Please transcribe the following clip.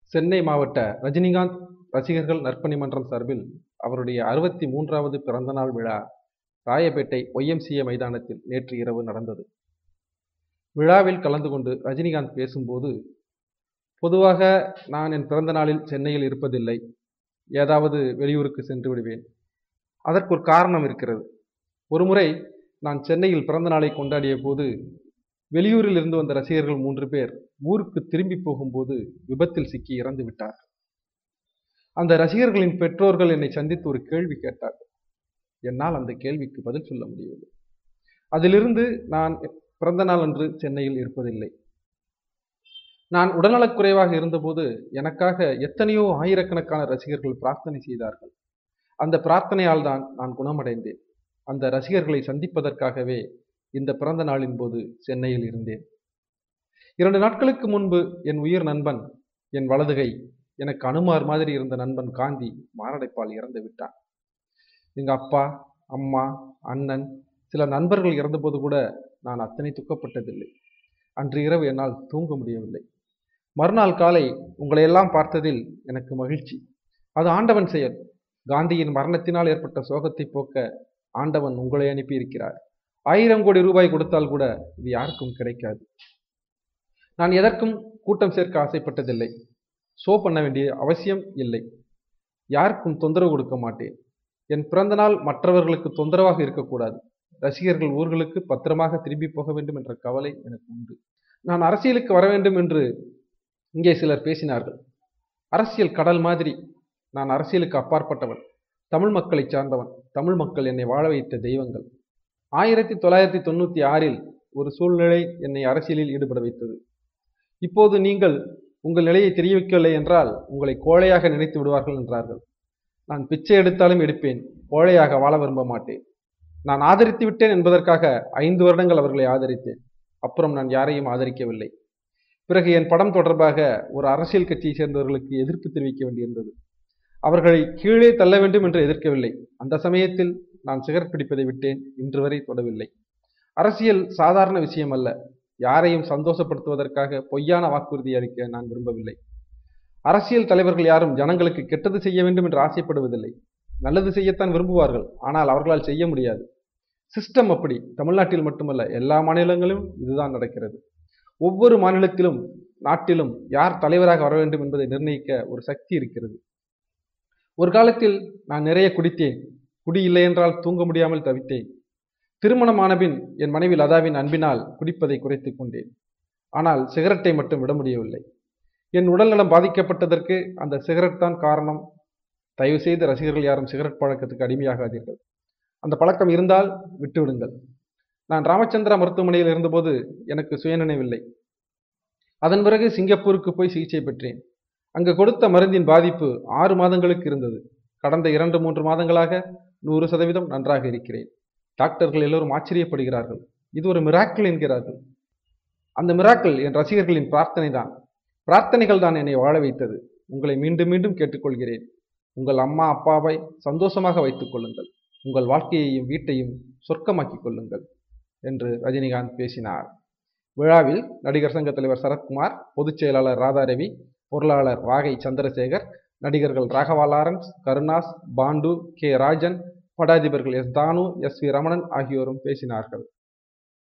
சென்னை மாவட்ட ரஜினிகாந்த் ரசிகர்கள் நற்பணி மன்றம் சார்பில் அவருடைய அறுபத்தி மூன்றாவது பிறந்தநாள் விழா ராயப்பேட்டை ஒய்எம்சிஏ மைதானத்தில் நேற்று இரவு நடந்தது விழாவில் கலந்து கொண்டு ரஜினிகாந்த் பேசும்போது பொதுவாக நான் என் பிறந்த நாளில் சென்னையில் இருப்பதில்லை ஏதாவது வெளியூருக்கு சென்று விடுவேன் அதற்கு ஒரு காரணம் இருக்கிறது ஒருமுறை நான் சென்னையில் பிறந்த நாளை கொண்டாடிய போது வெளியூரில் இருந்து வந்த ரசிகர்கள் மூன்று பேர் ஊருக்கு திரும்பி போகும்போது விபத்தில் சிக்கி இறந்து விட்டார் அந்த ரசிகர்களின் பெற்றோர்கள் என்னை சந்தித்து ஒரு கேள்வி கேட்டார் என்னால் அந்த கேள்விக்கு பதில் சொல்ல முடியவில்லை அதிலிருந்து நான் பிறந்த நாள் அன்று சென்னையில் இருப்பதில்லை நான் உடல்நலக்குறைவாக இருந்தபோது எனக்காக எத்தனையோ ஆயிரக்கணக்கான ரசிகர்கள் பிரார்த்தனை செய்தார்கள் அந்த பிரார்த்தனையால் தான் நான் குணமடைந்தேன் அந்த ரசிகர்களை சந்திப்பதற்காகவே இந்த பிறந்த நாளின் போது சென்னையில் இருந்தேன் இரண்டு நாட்களுக்கு முன்பு என் உயிர் நண்பன் என் வலதுகை எனக்கு அனுமார் மாதிரி இருந்த நண்பன் காந்தி மாரடைப்பால் இறந்து விட்டான் எங்க அப்பா அம்மா அண்ணன் சில நண்பர்கள் இறந்தபோது கூட நான் அத்தனை துக்கப்பட்டதில்லை அன்று இரவு என்னால் தூங்க முடியவில்லை மறுநாள் காலை உங்களை எல்லாம் பார்த்ததில் எனக்கு மகிழ்ச்சி அது ஆண்டவன் செயல் காந்தியின் மரணத்தினால் ஏற்பட்ட சோகத்தை போக்க ஆண்டவன் உங்களை அனுப்பியிருக்கிறார் ஆயிரம் கோடி ரூபாய் கொடுத்தால் கூட இது யாருக்கும் கிடைக்காது நான் எதற்கும் கூட்டம் சேர்க்க ஆசைப்பட்டதில்லை ஷோ பண்ண வேண்டிய அவசியம் இல்லை யாருக்கும் தொந்தரவு கொடுக்க மாட்டேன் என் பிறந்தநாள் மற்றவர்களுக்கு தொந்தரவாக இருக்கக்கூடாது ரசிகர்கள் ஊர்களுக்கு பத்திரமாக திரும்பி போக வேண்டும் என்ற கவலை எனக்கு உண்டு நான் அரசியலுக்கு வர வேண்டும் என்று இங்கே சிலர் பேசினார்கள் அரசியல் கடல் மாதிரி நான் அரசியலுக்கு அப்பாற்பட்டவன் தமிழ் மக்களை சார்ந்தவன் தமிழ் மக்கள் என்னை வாழ வைத்த தெய்வங்கள் ஆயிரத்தி தொள்ளாயிரத்தி தொண்ணூற்றி ஆறில் ஒரு சூழ்நிலை என்னை அரசியலில் ஈடுபட வைத்தது இப்போது நீங்கள் உங்கள் நிலையை தெரிய வைக்கவில்லை என்றால் உங்களை கோழையாக நினைத்து விடுவார்கள் என்றார்கள் நான் பிச்சை எடுத்தாலும் எடுப்பேன் கோழையாக வாழ விரும்ப மாட்டேன் நான் ஆதரித்து விட்டேன் என்பதற்காக ஐந்து வருடங்கள் அவர்களை ஆதரித்தேன் அப்புறம் நான் யாரையும் ஆதரிக்கவில்லை பிறகு என் படம் தொடர்பாக ஒரு அரசியல் கட்சியை சேர்ந்தவர்களுக்கு எதிர்ப்பு தெரிவிக்க வேண்டியிருந்தது அவர்களை கீழே தள்ள வேண்டும் என்று எதிர்க்கவில்லை அந்த சமயத்தில் நான் சிகரெட் பிடிப்பதை விட்டேன் இன்று வரை தொடவில்லை அரசியல் சாதாரண விஷயம் அல்ல யாரையும் சந்தோஷப்படுத்துவதற்காக பொய்யான வாக்குறுதி அளிக்க நான் விரும்பவில்லை அரசியல் தலைவர்கள் யாரும் ஜனங்களுக்கு கெட்டது செய்ய வேண்டும் என்று ஆசைப்படுவதில்லை நல்லது செய்யத்தான் விரும்புவார்கள் ஆனால் அவர்களால் செய்ய முடியாது சிஸ்டம் அப்படி தமிழ்நாட்டில் மட்டுமல்ல எல்லா மாநிலங்களிலும் இதுதான் நடக்கிறது ஒவ்வொரு மாநிலத்திலும் நாட்டிலும் யார் தலைவராக வர வேண்டும் என்பதை நிர்ணயிக்க ஒரு சக்தி இருக்கிறது ஒரு காலத்தில் நான் நிறைய குடித்தேன் குடி இல்லை என்றால் தூங்க முடியாமல் தவித்தேன் திருமணமான பின் என் மனைவி லதாவின் அன்பினால் குடிப்பதை குறைத்துக் கொண்டேன் ஆனால் சிகரெட்டை மட்டும் விட முடியவில்லை என் உடல்நலம் பாதிக்கப்பட்டதற்கு அந்த சிகரெட் தான் காரணம் தயவு செய்து ரசிகர்கள் யாரும் சிகரெட் பழக்கத்துக்கு அடிமையாகாதீர்கள் அந்த பழக்கம் இருந்தால் விட்டுவிடுங்கள் நான் ராமச்சந்திரா மருத்துவமனையில் இருந்தபோது எனக்கு சுயநினைவில்லை அதன் பிறகு சிங்கப்பூருக்கு போய் சிகிச்சை பெற்றேன் அங்கு கொடுத்த மருந்தின் பாதிப்பு ஆறு மாதங்களுக்கு இருந்தது கடந்த இரண்டு மூன்று மாதங்களாக நூறு சதவீதம் நன்றாக இருக்கிறேன் டாக்டர்கள் எல்லோரும் ஆச்சரியப்படுகிறார்கள் இது ஒரு மிராக்கிள் என்கிறார்கள் அந்த மிராக்கிள் என் ரசிகர்களின் பிரார்த்தனை தான் பிரார்த்தனைகள் தான் என்னை வாழ வைத்தது உங்களை மீண்டும் மீண்டும் கேட்டுக்கொள்கிறேன் உங்கள் அம்மா அப்பாவை சந்தோஷமாக வைத்துக் கொள்ளுங்கள் உங்கள் வாழ்க்கையையும் வீட்டையும் சொர்க்கமாக்கிக் கொள்ளுங்கள் என்று ரஜினிகாந்த் பேசினார் விழாவில் நடிகர் சங்க தலைவர் சரத்குமார் பொதுச் செயலாளர் ராதாரவி பொருளாளர் வாகை சந்திரசேகர் நடிகர்கள் ராகவா லாரன்ஸ் கருணாஸ் பாண்டு கே ராஜன் படாதிபர்கள் S Thanu S V Ramanan ஆகியோரும் பேசினார்கள்